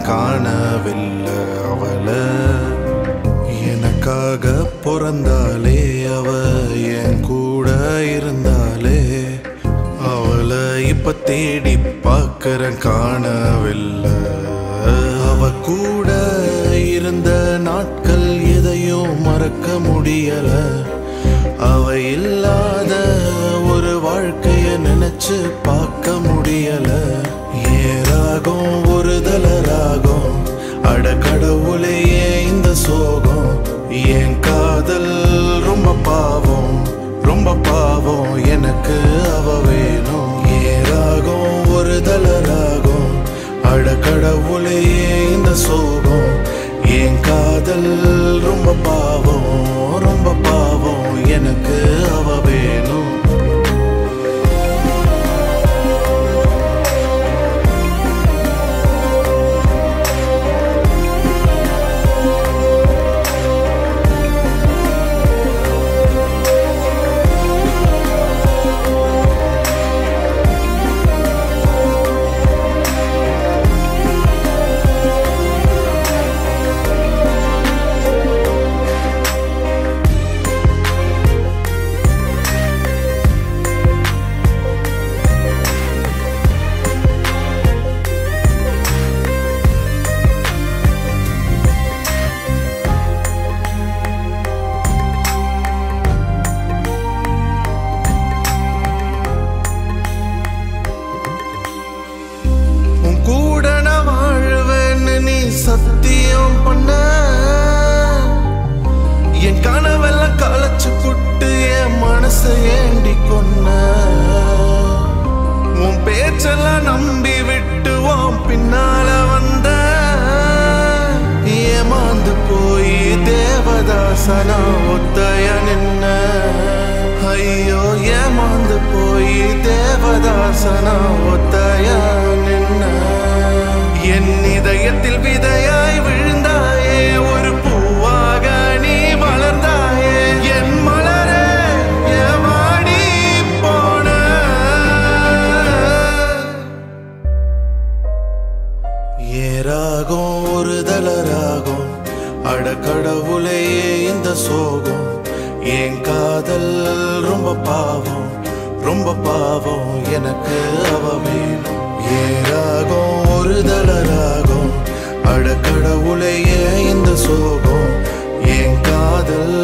காணவில்லை அவளை எனக்காக பிறந்தாலே அவ என் கூட இருந்தாலே அவளை இப்ப தேடி பார்க்கறேன் காணவில்லை அவ கூட இருந்த நாட்கள் எதையும் மறக்க முடியல அவ இல்லாத ஒரு வாழ்க்கைய நினைச்சு பார்க்க முடியல ஏராகும் ஒரு தலராகும் அட கடவுளையே இந்த சோகம் என் காதல் ரொம்ப பாவம் ரொம்ப பாவம் எனக்கு அவ வேணும் ஏராகும் ஒரு தலராகும் அட கடவுளையே இந்த சோகம் என் காதல் ரொம்ப பாவம் ரொம்ப பாவம் எனக்கு அவ வேணும் உன் கூட நான் வாழுவேன்னு நீ சத்தியம் பண்ண என் கனவெல்லாம் களைச்சு புட்டு என் மனசை ஏண்டி கொன்ன உன் பேச்செல்லாம் நம்பி விட்டு உன் பின்னால வந்த ஏமாந்து போய் தேவதாசனா ஒத்தைய நின்ன ஐயோ ஏமாந்து போய் தேவதாசனா ஒத்தைய நின்ன என் இதயத்தில் விதையாய் விழுந்தாயே ஒரு பூவாக நீ வளர்ந்தாயே என் மலரே ஏமாடி போன ஏராகும் ஒரு தளராகும் அட கடவுளையே இந்த சோகம் என் காதல் ரொம்ப பாவம் ரொம்ப பாவம் எனக்கு அவ வேணும் ஏராகும் ஒரு தளராகும் அட கடவுளையே இந்த சோகம் என் காதல்